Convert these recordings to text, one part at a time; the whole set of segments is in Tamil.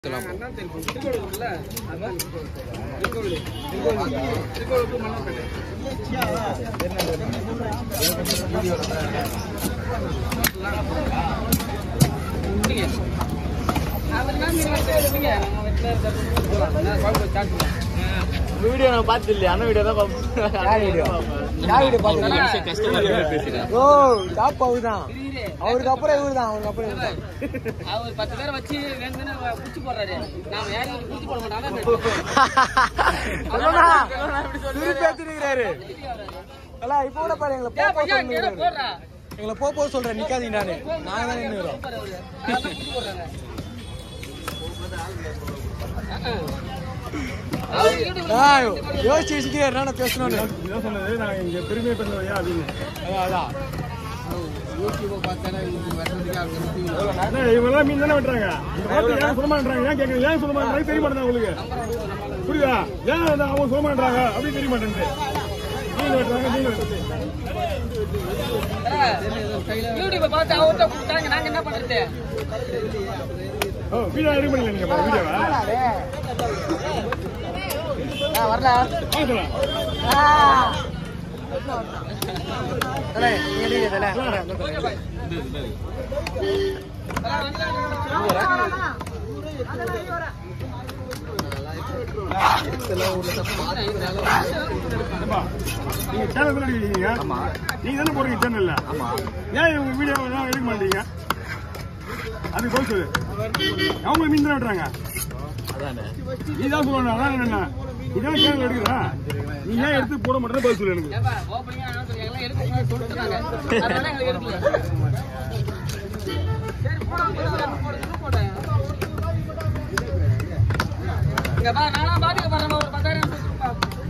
வீடியோ நான் பார்த்து இல்லையா அண்ணன் வீடியோ தான் யார் வீடியோ யார் வீடியோ பாத்தீங்க ஓ டாப் அவர் தான் அவருக்கு அப்புறம் இவரு தான் அவருக்கு அப்புறம் இவரு தான் அவர் பத்து பேரை வச்சு வேணும்னு குச்சி போடுறாரு நாம யாரையும் குச்சி போட மாட்டாங்க சொல்லணா திருப்பி எடுத்துருக்கிறாரு அல்ல இப்போ கூட பாரு எங்களை போ போ சொல்லுங்க போடுறா எங்களை போ போ சொல்றேன் நிக்காதீங்க நானு நாங்க தான் நின்னுறோம் பாரு அவரு. அதான் குச்சி போடுறாங்க அவரு யூடியூப்ல ஆ, யோசிச்சு யோசிக்கிறேன் என்னென்ன பேசணும்னு இதான் சொன்னது நான் இங்க பெருமையை பண்ணுவையா அப்படின்னு அதான், அதான் அண்ணா, இவங்கெல்லாம் மீன் தானே வெட்டுறாங்க இந்த வார்த்தை ஏன் சொல்ல மாட்டேறாங்க ஏன் கேட்கறீங்க ஏன் சொல்ல மாட்டேறாங்க தெரிய மாட்டேங்குது உங்களுக்கு புரியுதா ஏன் அதை அவங்க சொல்ல மாட்டேறாங்க அப்படின்னு தெரிய மாட்டேங்குது மீன் வெட்டுறாங்க மீன் வெட்டுறது யூடியூப்பை பார்த்து அவர்கிட்ட கொடுத்தாங்க நாங்க என்ன பண்றது ஓ வீடியோ ரெடி பண்ணல நீங்க வீடியோவா ஆ, வரல வாங்க சொல்லலாம் தல, நீங்க எடுங்க, தல. ஏப்பா, நீங்க சேனல் தானே எடுக்கிறீங்க நீங்க தானே போறீங்க சேனல்ல ஏன் இவங்க வீடியோ எல்லாம் எடுக்க மாட்டீங்க அது போய் சொல்லு அவங்க மீன் தானே வெட்டுறாங்க நீ தான் சொல்லணும் அதான் என்ன இதான் சேனல் எடுக்கிறா நீ ஏன் எடுத்து போட மாட்டேன்னு பதில் சொல்லு எனக்கு ஏப்பா, opening ஆ சொல்லி எல்லாம் எடுக்க சொல்லிட்டுறாங்க. அதனால எங்களுக்கு எடுக்கல. சரி, போடா, போடா, போடா, போடா. இங்க பா, நானா பாத்துக்க போறேன், ஒரு பத்தாயிரம் கொடுத்துருப்பா.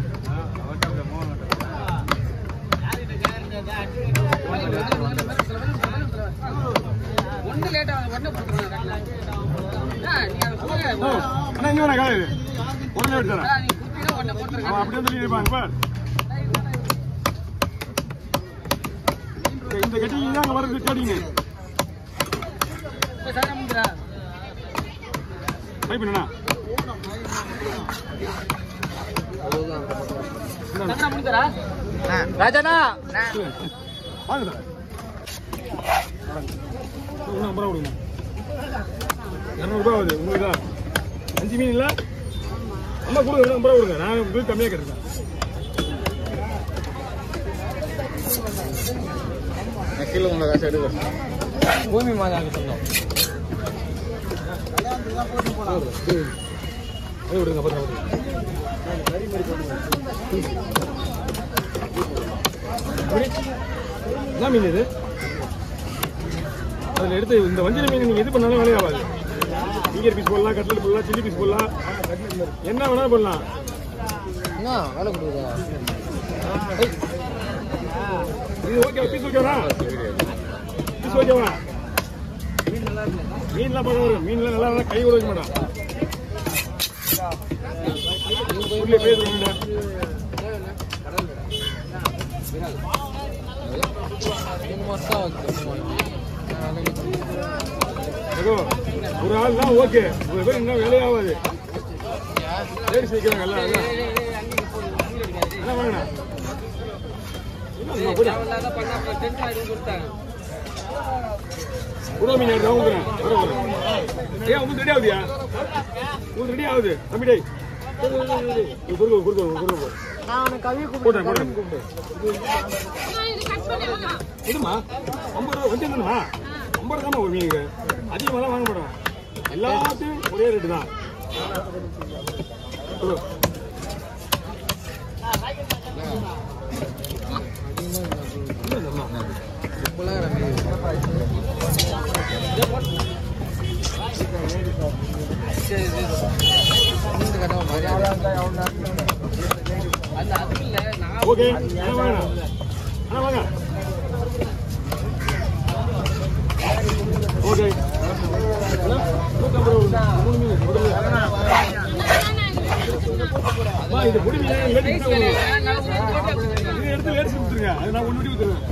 ஒண்ணு லேட்டா ஒண்ணு கொடுத்துருவாங்க ஆ, நீ அதை கொடுங்க. ஓ, அண்ணா இங்க வேணா காலை உடனே எடுத்துறேன் ஆ, நீ குத்தினா உடனே போட்டுருங்க. அவன் அப்படியே சொல்லி இருப்பாங்க பார் இந்த கட்டிங்க தான் அங்க வரது கேட்டீங்க இப்ப சரியா முடிஞ்சுதா? ட்ரை பண்ணுண்ணா சரியா முடிஞ்சுதா? ராஜாண்ணா வாங்க சார் ஒன்றும் ஐம்பது ரூபா கொடுங்க இரநூறுபா ஆகுது உங்களுக்கு தான் அஞ்சு மீன் இல்லை அம்மா கொடுங்க ஐம்பது ரூபா கொடுங்க நான் உங்களுக்கு கம்மியாக கேட்டிருக்கேன் கீழே உங்களை காசு எடுக்க பூமி மாதாவுக்கு சொந்தம் அது விடுங்க அப்புறம் என்ன மீன் இது அதில் எடுத்து இந்த வஞ்சர மீன் நீங்கள் எது பண்ணாலும் வேலையாகாது ஃபிங்கர் பீஸ் போடலாம் கட்லட் போடலாம் சில்லி பீஸ் போடலாம் என்ன வேணாலும் பண்ணலாம் என்ன வேலை கொடுக்குதா இது ஓகே பீஸ் ஓகேவா பீஸ் ஓகேவா மீன்லாம் பார்க்க வரும் மீன்லாம் நல்லா இருந்தா கை கூட வைக்க மாட்டான் உள்ளே பேசுறேன் மூணு மாசம் ஏதோ ஒரு ஆள் தான் ஓகே ஒரு பேர் இன்னும் வேலையாகாது சரி சீக்கிரம் எல்லாம் எல்லாம். என்ன வாங்கினா தேவையில்லாத பண்ணா அப்புறம் tension ஆயிடும்னு சொல்லிட்டாங்க. உடல் மீன் எடுத்து ஊத்துறேன் வர வர ஏன் உங்களுக்கு ரெடி ஆகுதியா உங்களுக்கு ரெடி ஆகுது தம்பி டேய் குறுக்க குறுக்க குறுக்க நான் உனக்கு கவி போட்டேன் போட்டேன் இதுமா ஐம்பது ரூபா வச்சு என்னமா ஐம்பது ரூபா ஒரு மீனுக்கு அதிகமாக தான் வாங்க மாட்டோம் எல்லாத்தையும் ஒரே ரேட்டு தான் கொடு. அது அது இல்ல, நான் ஓகே அண்ணா வாங்க அண்ணா வாங்க ஓகே அண்ணா, நூத்தம்பது ரூபா மூணு மீன் முதல்ல. அம்மா, இது பொடி மீன் லேடிஸ் தான் வரும். நான் ஒரு போட்டோ கொடுத்துருக்கேன். இது எடுத்து லேடிஸ் கொடுத்துருங்க அது நான் ஒன்று விட்டு கொடுத்துருவேன்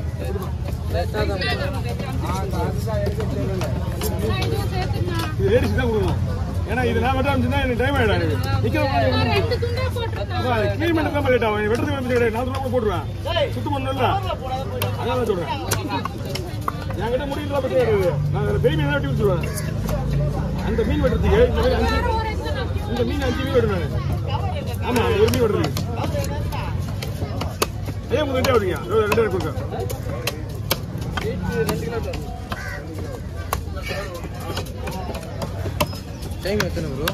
இது லேடிஸ் தான் கொடுக்கணும் ஏன்னா இது நான் வெட்ட ஆரம்பிச்சுன்னா எனக்கு டைம் ஆயிடும் எனக்கு நிக்கிறவங்க ரெண்டு துண்டா போட்டுருக்காங்க கிளீன் பண்ண தான் லேட் ஆகும் வெட்டுறது வந்து கிடையாது நான் சொல்ல போட்டுருவேன் சுத்தம் பண்ணல அதான் சொல்றேன் என்கிட்ட முடியல பத்தி கிடையாது நான் அதில் பெரிய மீன் வெட்டி வச்சுருவேன் அந்த மீன் வெட்டுறதுக்கு இந்த மாதிரி அஞ்சு ஒரு எத்தனை இந்த மீன் அஞ்சு மீன் வெட்டுவேன் ஆமா ஒரு மீன் வெட்டுறது ஏன் உங்களுக்கு ரெண்டே விடுங்க ரெண்டு ரெண்டு கொடுங்க டைம் எத்தனை ப்ரோ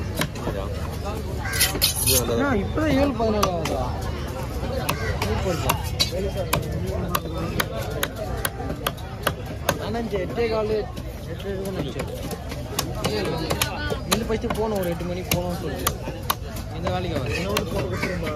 இப்பதான் ஏழு பதினாலு ஆகுதா சூப்பர்ப்பா அண்ணாச்சி எட்டே காலு எட்டு இருக்கும் நினச்சேன் இந்த ஃபஸ்ட்டு போகணும் ஒரு எட்டு மணிக்கு போகணும்னு சொல்லிட்டு இந்த வேலைக்கு வர என்ன ஒரு போட்டு கொடுத்துருந்தா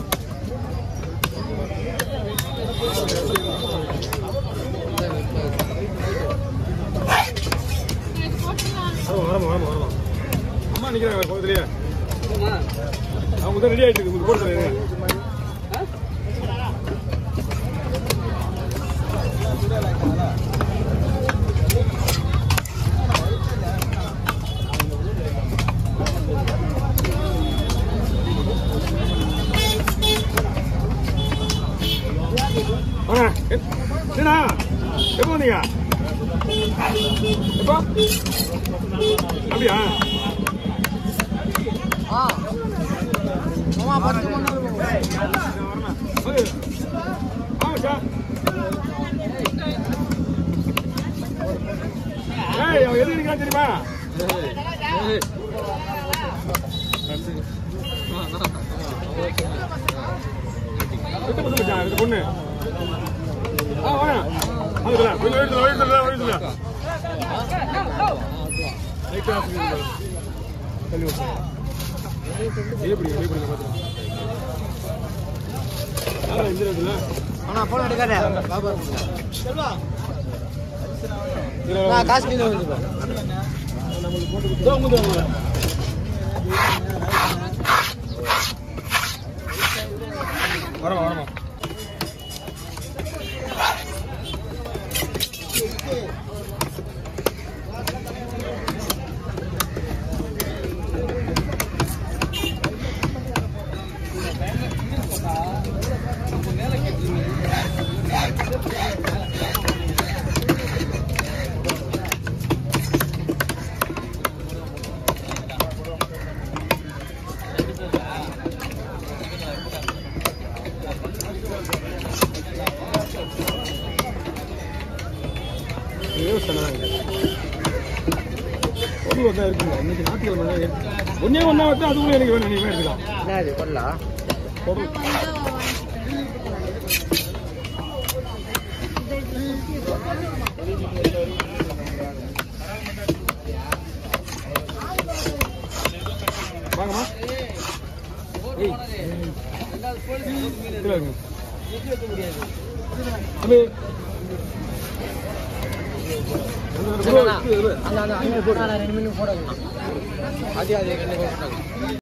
ஆமா வரமா வரமா வரமா அம்மா நிக்கிறாங்க பக்கத்துலயே அவங்க தான் ரெடி ஆயிட்டு இருக்கு உங்களுக்கு போட்டு தரேன் வாங்க. எ- என்னடா எப்போ வந்தீங்க எப்போ அப்படியா ஆ மாமா பத்து மணி நேரம் வாங்க. வாங்க சார் ஏய் அவன் எது நிற்கிறான் தெரியுமா எத்தனை பசங்க மச்சான் இந்த பொண்ணு ஆ வாங்க அதுல கொஞ்சம் எடுத்துல எடுத்துல எடுத்துல லைட்டா தள்ளி விட்டு எப்படி எப்படி பார்த்துக்கலாம் யாரா இந்த இடத்துல அண்ணா போன எடுக்காத பாபா நான் காஷ்மீர் வந்துப்பேன் இதோ உங்க உங்க வரமா வரமா பொருள் வந்தா இருக்குங்க இன்னைக்கு ஞாயிற்றுக்கிழமை தான் இருக்கு. ஒண்ணே ஒண்ணா வச்சா அதுக்குள்ள எனக்கு வேணும் நீங்க எடுத்துக்கலாம் என்ன இது பண்ணலாம் பொருள் வாங்கம்மா ஏய் கீழே இருங்க தம்பி அந்த அந்த அங்கே போட்டு ரெண்டு மணி போட அது அது ரெண்டு போட்டாங்க